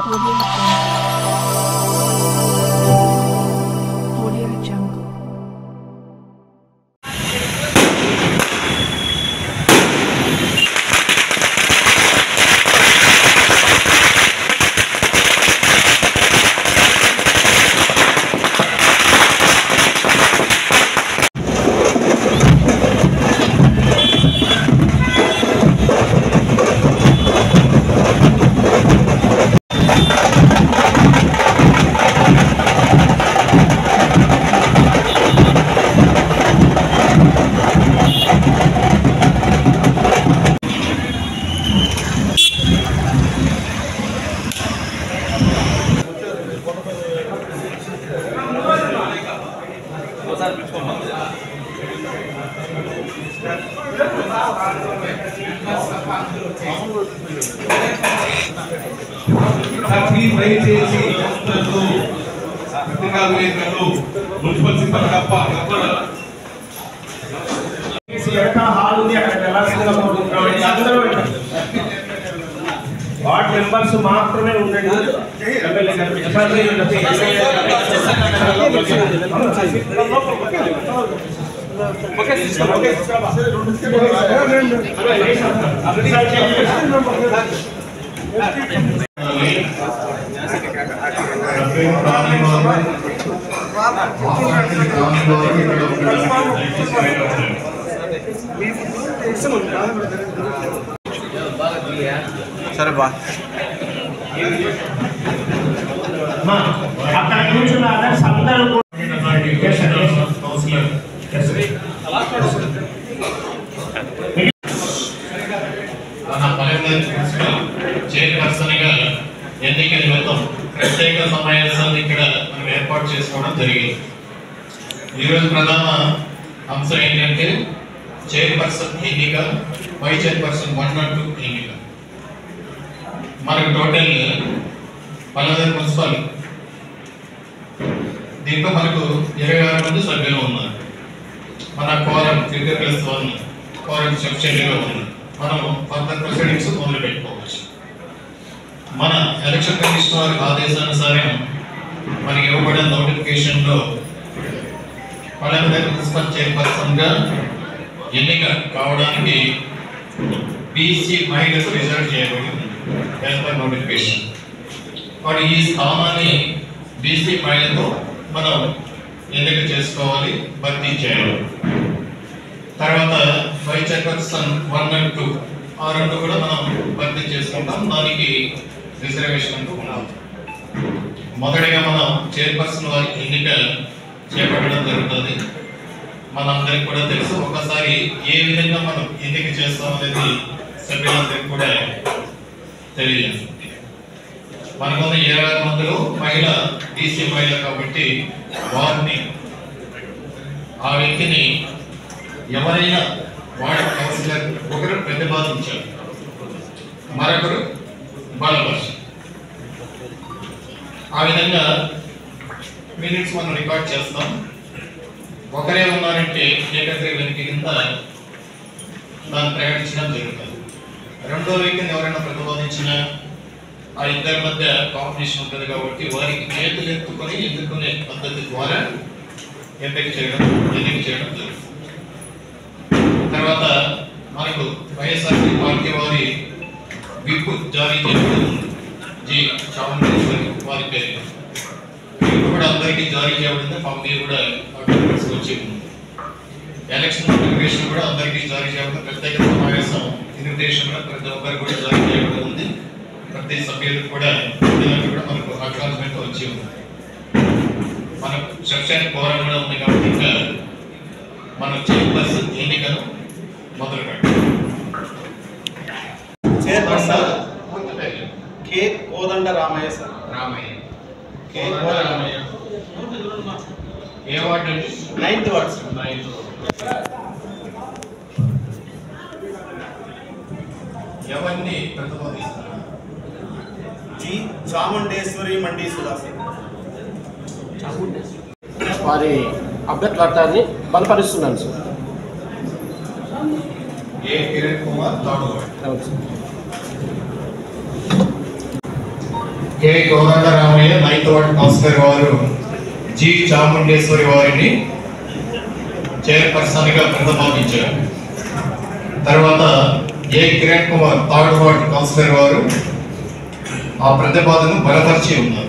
Audio Jungle. Audio Jungle. ప్రతి దయచేసి సంస్థలు పత్రికా విలేకరులు మున్సిపల్ సిబ్బంది తప్ప తప్ప ఎక్కడ హాల్ ఉంది అక్కడ వెళ్ళాల్సిందిగా కోరుకుంటున్నామండి అందరూ వార్డ్ మెంబర్స్ మాత్రమే ఉండండి ఎమ్మెల్యే గారు ఎమ్మెల్యే ఉండదు. సరే బా అమ్మా, అక్కడ కూర్చున్న అదర్స్ అందరూ కూడా Yes, sir, yes, sir. Councillor Yes, sir. మన పల్లెటూరు మున్సిపల్ చైర్పర్సన్ గా ఎన్నిక నిమిత్తం ప్రత్యేక సమావేశాన్ని ఇక్కడ మనం ఏర్పాటు చేసుకోవడం జరిగింది ఈరోజు ప్రధాన అంశం ఏంటంటే చైర్పర్సన్ ఎన్నిక vice chairperson one and two ఎన్నిక మనకు టోటల్ పల్లెటూరు మున్సిపల్ దీంట్లో మనకు ఇరవై ఆరు మంది సభ్యులు ఉన్నారు మన quorum figure plus one quorum సబ్సిడీగా ఉంది మనం ఫర్దర్ ప్రొసీడింగ్స్ మొదలు పెట్టుకోవచ్చు మన ఎలక్షన్ కమిషన్ వారి ఆదేశానుసారం మనకి ఇవ్వబడిన నోటిఫికేషన్లో పల్లెటూరు మున్సిపల్ చైర్పర్సన్ గా ఎన్నిక కావడానికి బీసీ మహిళకు రిజర్వ్ చేయబడింది యాజ్ పర్ నోటిఫికేషన్ వాడు ఈ స్థానాన్ని బీసీ మహిళతో మనం ఎన్నిక చేసుకోవాలి భర్తీ చేయాలి తర్వాత vice chairperson one and two ఆ రెండు కూడా మనం భర్తీ చేసుకుంటాం దానికి రిజర్వేషన్ అంటూ ఉన్నాం మొదటిగా మనం చైర్పర్సన్ వారి ఎన్నిక చేపట్టడం జరుగుతుంది మనందరికి కూడా తెలుసు ఒకసారి ఏ విధంగా మనం ఎన్నిక చేస్తాం అనేది సభ్యులందరికీ కూడా తెలియజేస్తుంది మనకున్న ఇరవై ఆరు మందిలో మహిళ బీసీ మహిళ కాబట్టి వారిని ఆ వ్యక్తిని ఎవరైనా వార్డు కౌన్సిలర్ ఒకరు ప్రతిపాదించారు మరొకరు బలపరిచారు ఆ విధంగా మినిట్స్ మనం రికార్డ్ చేస్తాం ఒకరే ఉన్నారంటే ఏకగ్రీవ వెనుక కింద దాన్ని ప్రకటించడం జరుగుతుంది రెండో వ్యక్తిని ఎవరైనా ప్రతిపాదించినా ఆ ఇద్దరి మధ్య కాంపిటీషన్ ఉంటుంది కాబట్టి వారికి చేతులు ఎత్తుకొని ఎదుర్కొనే పద్ధతి ద్వారా ఎంపిక చేయడం ఎన్నిక చేయడం జరుగుతుంది తర్వాత మనకు వైఎస్ఆర్సీ పార్టీ వారి విప్ జారీ చేయడం జి చాముండేశ్వరి వారి పేరు విప్ కూడా అందరికీ జారీ చేయబడింది ఫామ్ బి కూడా డాక్యుమెంట్స్ వచ్చి ఉంది ఎలక్షన్ నోటిఫికేషన్ కూడా అందరికీ జారీ చేయబడింది ప్రత్యేక సమావేశం ఇన్విటేషన్ కూడా ప్రతి ఒక్కరికి కూడా జారీ చేయబడి ఉంది ప్రతి సభ్యులకు కూడా అందరికీ కూడా మనకు అక్నాలజ్మెంట్ వచ్చి ఉంది మనకు సెక్షన్ కోరం కూడా ఉంది కాబట్టి ఇంకా మనం చైర్పర్సన్ ఎన్నికను మొదలు పెట్టాలి chairperson K Kodanda Ramayya sir Ramayya K Kodanda Ramayya ఏ వార్డు అండి నైన్త్ వార్డ్ సార్ నైన్త్. ఎవరిని ప్రతిపాదిస్తున్నారు జి చాముండేశ్వరి మండి సుధా సార్ వారి అభ్యర్థాన్ని బలపరుస్తున్నాను sir A Kiran Kumar third ward అవును sir K Kodandaramayya ninth ward councillor వారు జి చాముండేశ్వరి వారిని చైర్పర్సన్ గా ప్రతిపాదించారు తర్వాత A Kiran Kumar third ward councillor వారు ఆ ప్రతిపాదనను బలపరిచి ఉన్నారు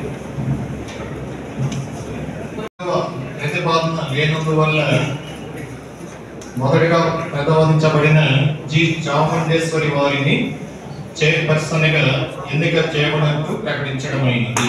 ప్రతిపాదన లేనందువల్ల మొదటిగా ప్రతిపాదించబడిన జి చాముండేశ్వరి వారిని చైర్పర్సన్ గా ఎన్నిక చేయబడినట్టు ప్రకటించడమైనది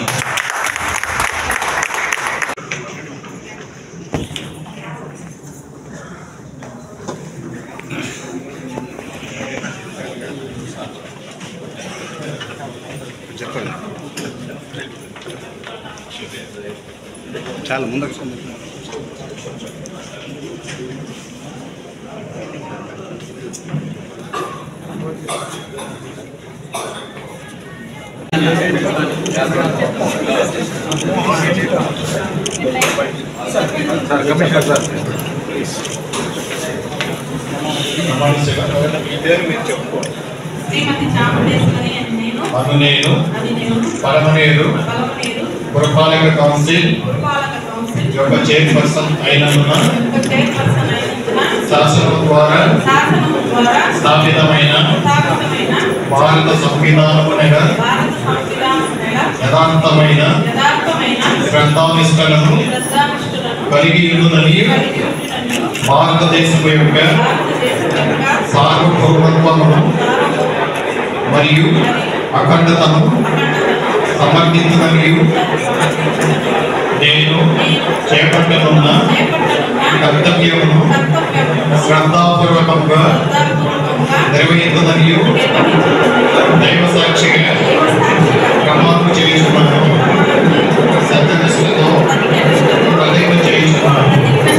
చాలా ముందుకు శ్రీమతి చాముండేశ్వరి అని నేను పనునేరు అది నేను పలమనేరు బలమనేరు పురపాలక కౌన్సిల్ పురపాలక కౌన్సిల్ యొక్క చైర్పర్సన్ అయినందున యొక్క చైర్పర్సన్ అయినందున శాసనం ద్వారా శాసనము ద్వారా స్థాపితమైన స్థాపితమైన భారత సంవిధానమునగా భారత సంవిధానమునగా యథాంతమైన యథార్థమైన శ్రద్ధానిష్టలను శ్రద్ధానిష్ఠులను కలిగి ఉందని కలిగి ఉంటున్నట్లు భారతదేశం యొక్క భారతదేశం యొక్క సార్వభౌమత్వమును మరియు అఖండతను సమర్థించమని నేను చేపట్టనున్న కర్తవ్యమును శ్రద్ధాపూర్వకంగా నిర్వహించదని దైవ సాక్షిగా ప్రమాణం చేయుచున్నాను సత్యనిష్టతో ప్రతిజ్ఞ చేయుచున్నాను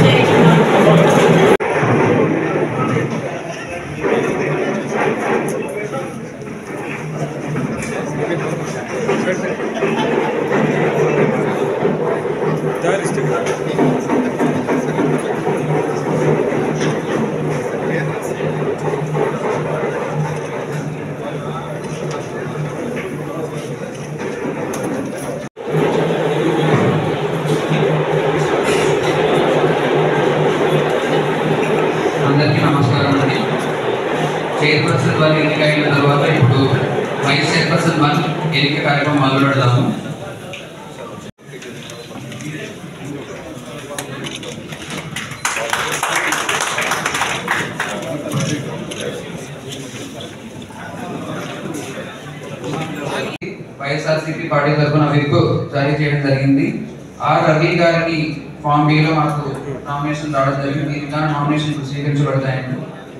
అందరికీ నమస్కారం అండి చైర్పర్సన్ వన్ ఎన్నిక అయిన తర్వాత ఇప్పుడు వైస్ చైర్పర్సన్ వన్ ఎన్నిక కార్యక్రమం మొదలు పెడదాము వైఎస్ఆర్సీపీ పార్టీ తరఫున విప్ జారీ చేయడం జరిగింది ఆ రవి గారిని ఫామ్ బిలో మాకు నామినేషన్ రావడం జరిగింది ఇంకా నామినేషన్ స్వీకరించబడతాయండి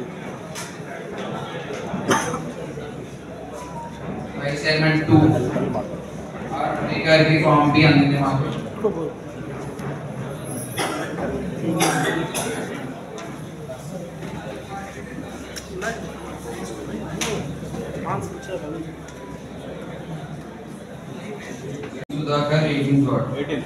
vice chairman two R Ravi గారికి ఫామ్ బి అందింది మాకు Sudhakar eighteen ward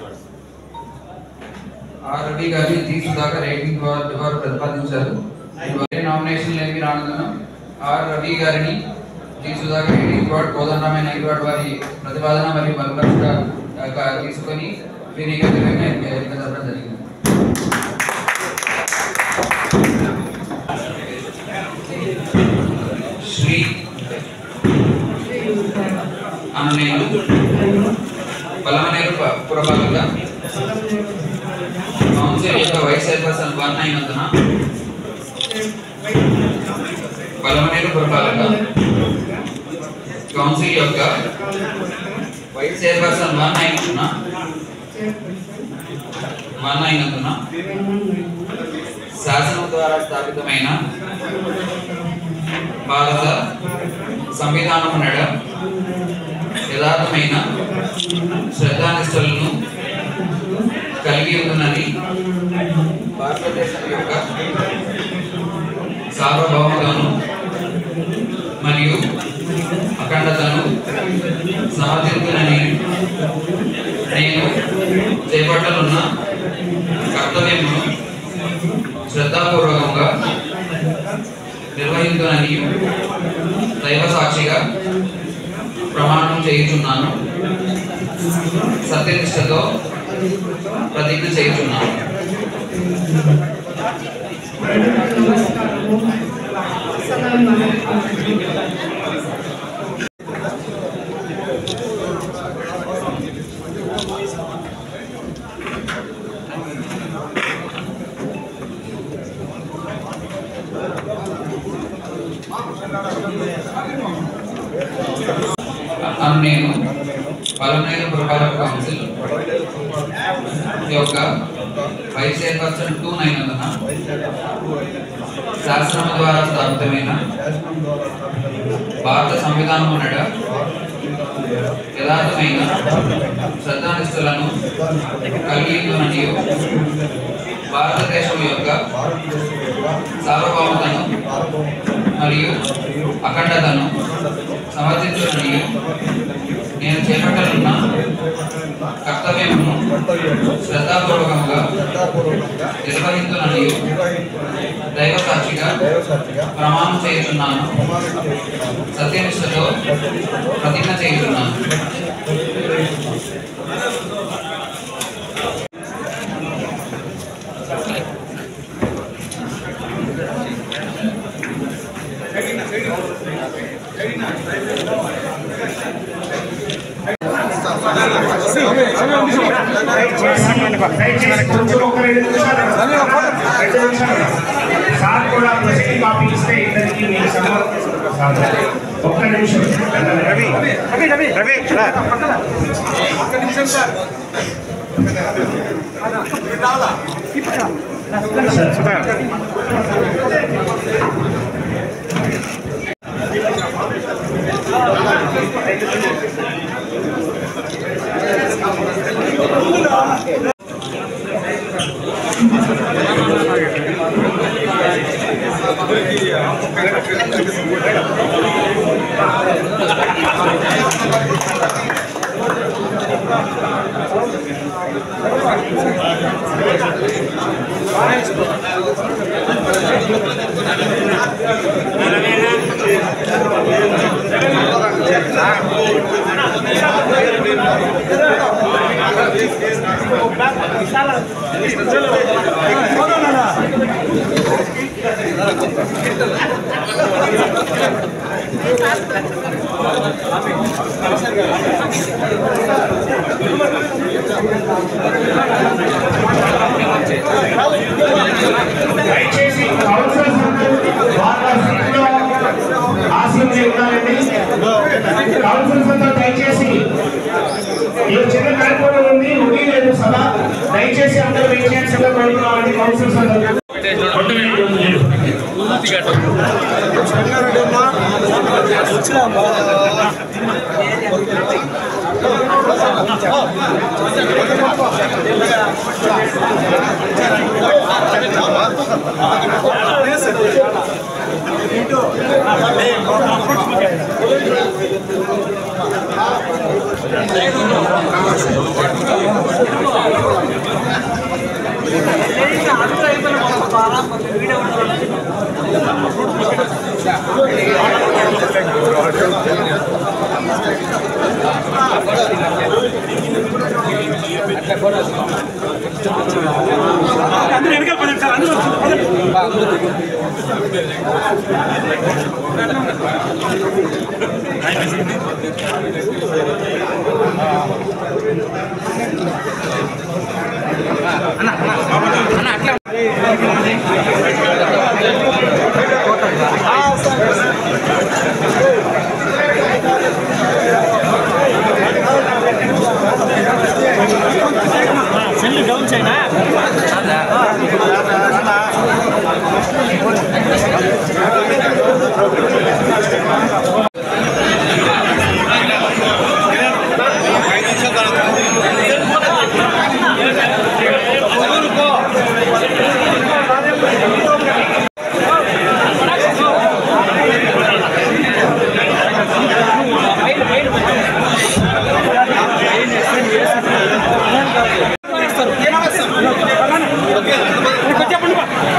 R Ravi గారిని జి సుధాకర్ ఎయిటీన్ వార్డ్ వారు ప్రతిపాదించారు వేరే నామినేషన్ లేని రానందున ఆర్ రవి గారిని G Sudhakar eighteen ward Kodandaramayya nine ward వారి ప్రతిపాదన మరియు బలపరుచుగా తీసుకొని వీరి ఎన్నిక ఎన్నిక జరపడం జరిగింది శ్రీ అన్ననేలు బలమనేరు ప- పురపాలక కౌన్సిల్ యొక్క వైస్ చైర్పర్సన్ వన్ అయినందున బలమనేరు పురపాలక కౌన్సిల్ యొక్క వైస్ చైర్పర్సన్ వన్ అయినందున వన్ అయినందున శాసనం ద్వారా స్థాపితమైన భారత సంవిధానము నడ యథార్థమైన శ్రద్ధానిష్టలను కలిగి ఉందని భారతదేశం యొక్క సార్వభౌమతను మరియు అఖండతను సమర్థించునని నేను చేపట్టనున్న కర్తవ్యమును శ్రద్ధాపూర్వకంగా నిర్వహించునని దైవ సాక్షిగా ప్రమాణం చేయుచున్నాను సత్యనిష్టతో ప్రతిజ్ఞ చేయుచున్నాను అను నేను పలమనేరు పురపాలక కౌన్సిల్ యొక్క వైస్ చైర్పర్సన్ టూ అయినందున శాసనం ద్వారా స్థాపితమైన భారత సంవిధానం ఉన్నట యథార్థమైన శ్రద్ధానిష్ఠులను కలిగి మరియు భారతదేశం యొక్క సార్వభౌమతను మరియు అఖండతను సమర్థించునని నేను చేపట్టనున్న కర్తవ్యమును శ్రద్ధాపూర్వకంగా నిర్వహించునని దైవ సాక్షిగా ప్రమాణం చేయుచున్నాను సత్యనిష్టతో ప్రతిజ్ఞ చేయుచున్నాను దయచేసి కొంచెం ఒక రెండు నిమిషాలు రెండు నిమిషాలు సార్ కూడా ప్రజెంట్ కాపీ ఇస్తే ఇద్దరికి మీకు సమర్పిస్తారు ఒక్క నిమిషం రవి రవి రవి రవి దయచేసి కౌన్సిలర్స్ అందరూ వాళ్ళ సీట్లో ఆసీనులై ఉండాలండి కౌన్సిలర్స్ అందరూ దయచేసి ఈ చిన్న కార్యక్రమం ఉంది ఉదయం లేదు సభ దయచేసి అందరూ వెయిట్ చేయాల్సిందిగా కోరుతున్నామండి కౌన్సిలర్స్ అందరూ రెండు వేల లేదు.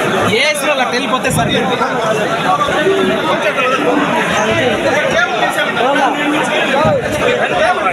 వెళ్ళిపోతే సార్ ఆ